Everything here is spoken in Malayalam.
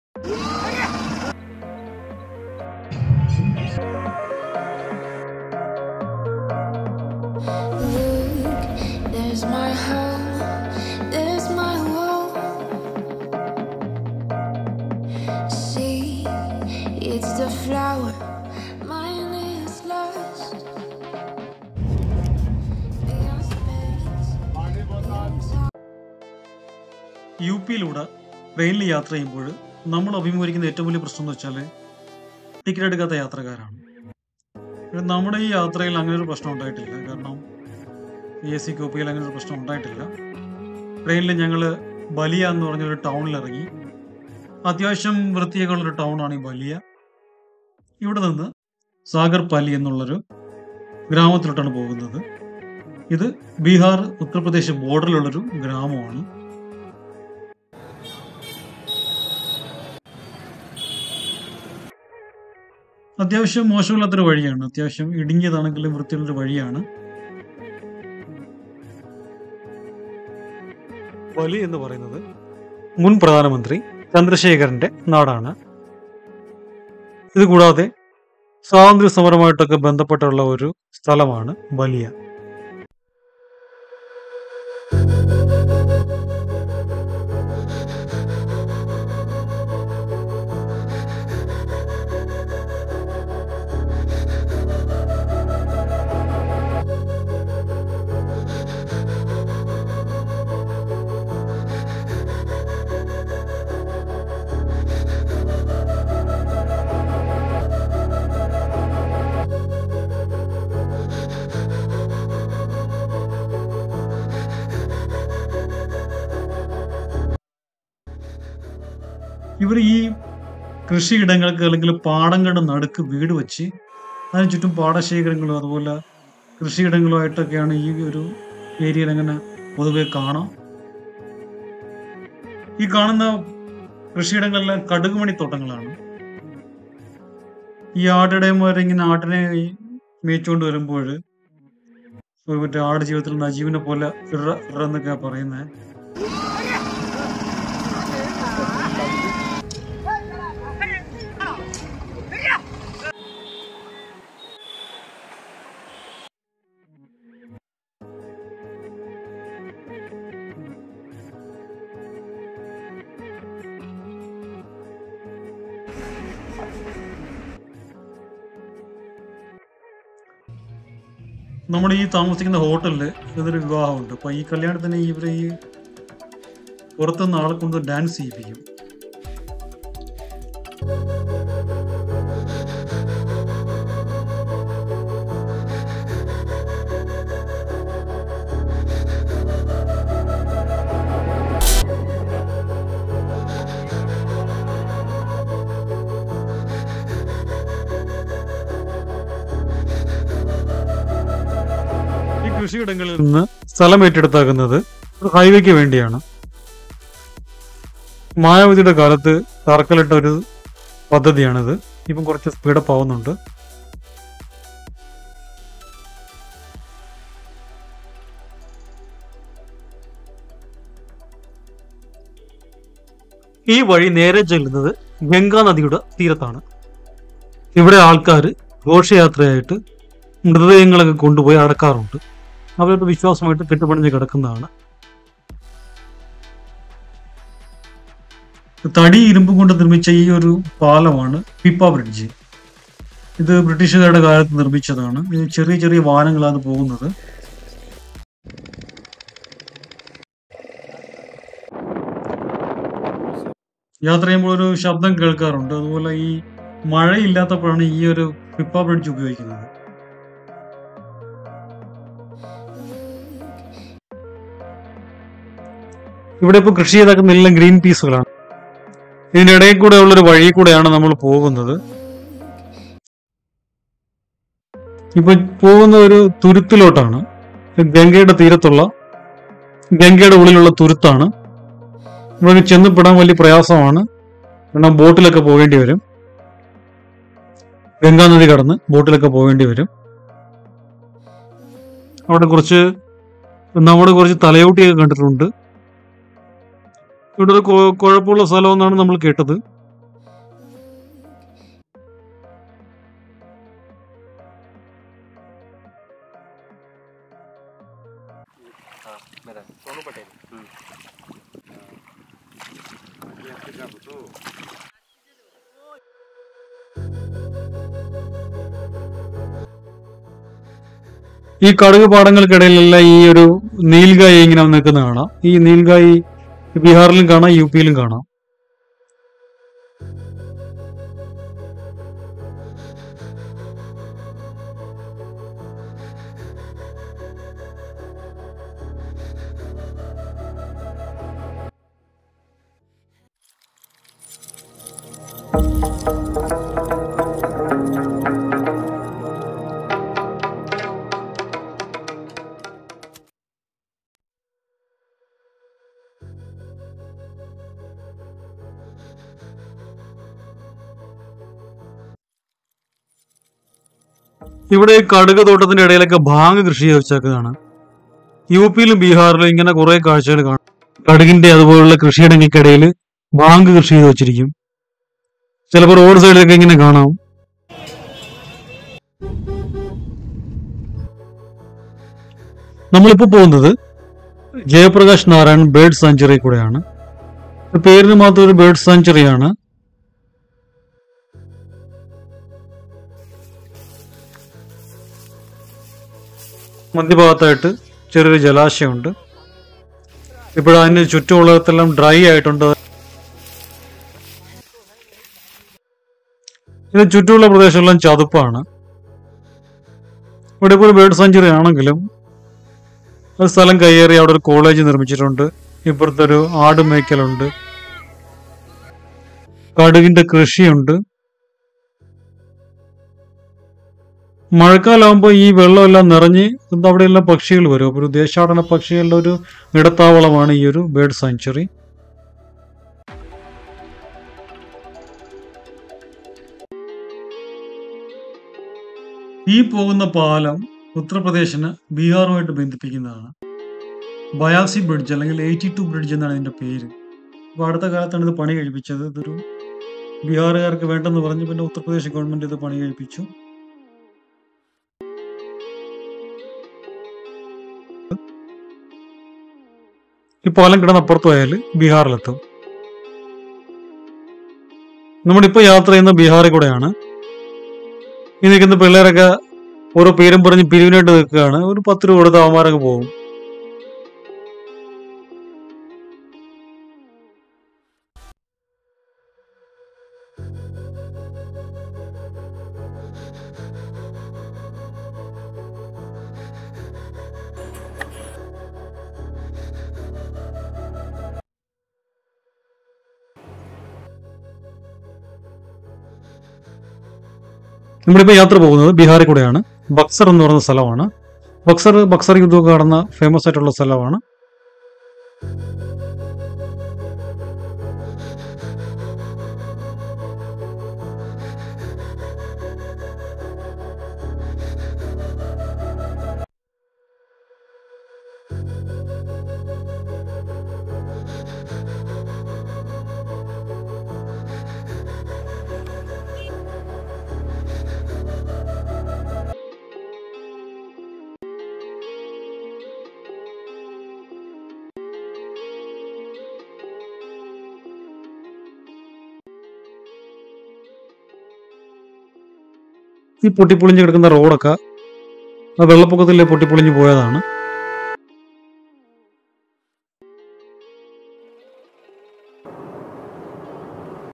Look, there's my home, there's my world. See, it's the flower, mine is lost. Beyond space, യു പിയിലൂടെ ട്രെയിനിൽ യാത്ര ചെയ്യുമ്പോൾ നമ്മൾ അഭിമുഖീകരിക്കുന്ന ഏറ്റവും വലിയ പ്രശ്നം എന്ന് വെച്ചാൽ ടിക്കറ്റ് എടുക്കാത്ത യാത്രക്കാരാണ് പക്ഷേ നമ്മുടെ ഈ യാത്രയിൽ അങ്ങനെ ഒരു പ്രശ്നം ഉണ്ടായിട്ടില്ല കാരണം എ സി കോപ്പിയിൽ അങ്ങനെ ഒരു പ്രശ്നം ഉണ്ടായിട്ടില്ല ട്രെയിനിൽ ഞങ്ങൾ ബലിയ എന്ന് പറഞ്ഞൊരു ടൗണിൽ ഇറങ്ങി അത്യാവശ്യം വൃത്തിയൊക്കെ ഉള്ളൊരു ടൗണാണ് ഈ ബലിയ ഇവിടെ നിന്ന് സാഗർ പാലി എന്നുള്ളൊരു ഗ്രാമത്തിലോട്ടാണ് പോകുന്നത് ഇത് ബീഹാർ ഉത്തർപ്രദേശ് ബോർഡറിലുള്ളൊരു ഗ്രാമമാണ് അത്യാവശ്യം മോശമില്ലാത്തൊരു വഴിയാണ് അത്യാവശ്യം ഇടുങ്ങിയതാണെങ്കിലും വൃത്തിയുള്ളൊരു വഴിയാണ് വലി എന്ന് പറയുന്നത് മുൻ പ്രധാനമന്ത്രി ചന്ദ്രശേഖരന്റെ നാടാണ് ഇതുകൂടാതെ സ്വാതന്ത്ര്യ സമരമായിട്ടൊക്കെ ബന്ധപ്പെട്ടുള്ള ഒരു സ്ഥലമാണ് വലിയ ഇവർ ഈ കൃഷിയിടങ്ങൾക്ക് അല്ലെങ്കിൽ പാടങ്ങളുടെ നടുക്ക് വീട് വെച്ച് അതിന് ചുറ്റും പാടശേഖരങ്ങളും അതുപോലെ കൃഷിയിടങ്ങളുമായിട്ടൊക്കെയാണ് ഈ ഒരു ഏരിയയിൽ അങ്ങനെ പൊതുവെ കാണാം ഈ കാണുന്ന കൃഷിയിടങ്ങളെല്ലാം കടുകുമണിത്തോട്ടങ്ങളാണ് ഈ ആട്ടിടയന്മാരിങ്ങനെ ആട്ടിനെ ഈ മേയിച്ചുകൊണ്ട് വരുമ്പോൾ മറ്റേ ആട് ജീവിതത്തിൽ നജീവിനെ പോലെ ഇറ ഇറ എന്നൊക്കെ പറയുന്നത് നമ്മുടെ ഈ താമസിക്കുന്ന ഹോട്ടലിൽ ഇതൊരു വിവാഹമുണ്ട് അപ്പൊ ഈ കല്യാണത്തിന് ഇവര് ഈ പുറത്തുനിന്ന് ആളെ കൊണ്ട് ഡാൻസ് ചെയ്യിപ്പിക്കും ഈ കൃഷിയിടങ്ങളിൽ നിന്ന് സ്ഥലം ഏറ്റെടുത്താക്കുന്നത് ഒരു ഹൈവേക്ക് വേണ്ടിയാണ് മായാവതിയുടെ കാലത്ത് തറക്കല്ലിട്ട ഒരു പദ്ധതിയാണിത് ഇപ്പം കുറച്ച് സ്പീഡപ്പ് ആവുന്നുണ്ട് ഈ വഴി നേരെ ചെല്ലുന്നത് ഗംഗാ നദിയുടെ തീരത്താണ് ഇവിടെ ആൾക്കാർ ഘോഷയാത്രയായിട്ട് മൃതദേഹങ്ങളൊക്കെ കൊണ്ടുപോയി അടക്കാറുണ്ട് അവരുടെ വിശ്വാസമായിട്ട് കെട്ടുപണിഞ്ഞ് കിടക്കുന്നതാണ് തടി ഇരുമ്പും കൊണ്ട് നിർമ്മിച്ച ഈ ഒരു പാലമാണ് പിപ്പ ബ്രിഡ്ജ് ഇത് ബ്രിട്ടീഷുകാരുടെ കാലത്ത് നിർമ്മിച്ചതാണ് ഇത് ചെറിയ ചെറിയ വാഹനങ്ങളാണ് പോകുന്നത് യാത്ര ചെയ്യുമ്പോൾ ഒരു ശബ്ദം കേൾക്കാറുണ്ട് അതുപോലെ ഈ മഴയില്ലാത്തപ്പോഴാണ് ഈ ഒരു പിപ്പ ബ്രിഡ്ജ് ഉപയോഗിക്കുന്നത് ഇവിടെ ഇപ്പോൾ കൃഷി ചെയ്താക്കുന്ന എല്ലാം ഗ്രീൻ പീസുകളാണ് ഇതിന്റെ ഇടയിൽ കൂടെ ഉള്ളൊരു വഴി കൂടെയാണ് നമ്മൾ പോകുന്നത് ഇപ്പൊ പോകുന്ന ഒരു തുരുത്തിലോട്ടാണ് ഗംഗയുടെ തീരത്തുള്ള ഗംഗയുടെ ഉള്ളിലുള്ള തുരുത്താണ് ഇവിടെ ചെന്നപ്പെടാൻ വലിയ പ്രയാസമാണ് കാരണം ബോട്ടിലൊക്കെ പോകേണ്ടി വരും ഗംഗാ നദി കടന്ന് ബോട്ടിലൊക്കെ പോകേണ്ടി വരും അവിടെ കുറച്ച് നമ്മുടെ കുറച്ച് തലയോട്ടിയൊക്കെ കണ്ടിട്ടുണ്ട് ഇവിടെ ഒരു കൊ- കുഴപ്പമുള്ള സ്ഥലം എന്നാണ് നമ്മൾ കേട്ടത് ഈ കടുക് പാടങ്ങൾക്കിടയിലെല്ലാം ഈ ഒരു നീൽഗായി ഇങ്ങനെ നിൽക്കുന്ന കാണാം ഈ നീൽഗായി ബീഹാറിലും കാണാം യു പിയിലും കാണാം ഇവിടെ ഈ കടുക് തോട്ടത്തിന്റെ ഇടയിലൊക്കെ ഭാങ് കൃഷി ചെയ്ത് വെച്ചേക്കുന്നതാണ് യു പിയിലും ബീഹാറിലും ഇങ്ങനെ കുറെ കാഴ്ചകൾ കാണാം കടുകിന്റെ അതുപോലുള്ള കൃഷിയിടങ്ങൾക്കിടയിൽ ഭാങ് കൃഷി ചെയ്ത് വെച്ചിരിക്കും ചിലപ്പോൾ റോഡ് സൈഡിലൊക്കെ ഇങ്ങനെ കാണാം നമ്മളിപ്പോ പോകുന്നത് ജയപ്രകാശ് നാരായൺ ബേർഡ് സാഞ്ചുറി കൂടെയാണ് പേരിന് മാത്രം ഒരു ബേർഡ് സാഞ്ചുറിയാണ് മധ്യഭാഗത്തായിട്ട് ചെറിയൊരു ജലാശയമുണ്ട് ഇപ്പോൾ അതിന് ചുറ്റുമുള്ളതെല്ലാം ഡ്രൈ ആയിട്ടുണ്ട് ഇതിന് ചുറ്റുമുള്ള പ്രദേശമെല്ലാം ചതുപ്പാണ് ഇവിടെ ഇപ്പോൾ ഒരു ബേർഡ് സാഞ്ചുറി ആണെങ്കിലും ഒരു സ്ഥലം കയ്യേറി അവിടെ ഒരു കോളേജ് നിർമ്മിച്ചിട്ടുണ്ട് ഇപ്പുറത്തെ ഒരു ആട് മേയ്ക്കലുണ്ട് കടുകിന്റെ കൃഷിയുണ്ട് മഴക്കാലമാകുമ്പോൾ ഈ വെള്ളമെല്ലാം നിറഞ്ഞ് ഇത് അവിടെയെല്ലാം പക്ഷികൾ വരും അപ്പോൾ ഒരു ദേശാടന പക്ഷികളുടെ ഒരു ഇടത്താവളമാണ് ഈ ഒരു ബേർഡ് സാങ്ച്വറി ഈ പോകുന്ന പാലം ഉത്തർപ്രദേശിന് ബീഹാറുമായിട്ട് ബന്ധിപ്പിക്കുന്നതാണ് ബയാസി ബ്രിഡ്ജ് അല്ലെങ്കിൽ എയ്റ്റി ടു ബ്രിഡ്ജ് എന്നാണ് ഇതിന്റെ പേര് അപ്പോൾ അടുത്ത കാലത്താണ് ഇത് പണി കഴിപ്പിച്ചത് ഇതൊരു ബീഹാറുകാർക്ക് വേണ്ടെന്ന് പറഞ്ഞ് പിന്നെ ഉത്തർപ്രദേശ് ഗവൺമെന്റ് ഇത് പണി കഴിപ്പിച്ചു ഈ പാലം കിടന്ന് അപ്പുറത്ത് പോയാൽ ബീഹാറിലെത്തും നമ്മളിപ്പോൾ യാത്ര ചെയ്യുന്ന ബീഹാറിൽ കൂടെയാണ് ഈ നിൽക്കുന്ന പിള്ളേരൊക്കെ ഓരോ പേരും പറഞ്ഞ് പിരിവിനായിട്ട് നിൽക്കുകയാണ് ഒരു പത്ത് രൂപ കൊടുത്ത് അവന്മാരൊക്കെ പോകും നമ്മളിപ്പോൾ യാത്ര പോകുന്നത് ബീഹാറിൽ കൂടെയാണ് ബക്സർ എന്ന് പറയുന്ന സ്ഥലമാണ് ബക്സർ ബക്സർ യുദ്ധമൊക്കെ നടന്ന ഫേമസ് ആയിട്ടുള്ള സ്ഥലമാണ് ഈ പൊട്ടിപ്പൊളിഞ്ഞ് കിടക്കുന്ന റോഡൊക്കെ ആ വെള്ളപ്പൊക്കത്തിൽ പൊട്ടിപ്പൊളിഞ്ഞ് പോയതാണ്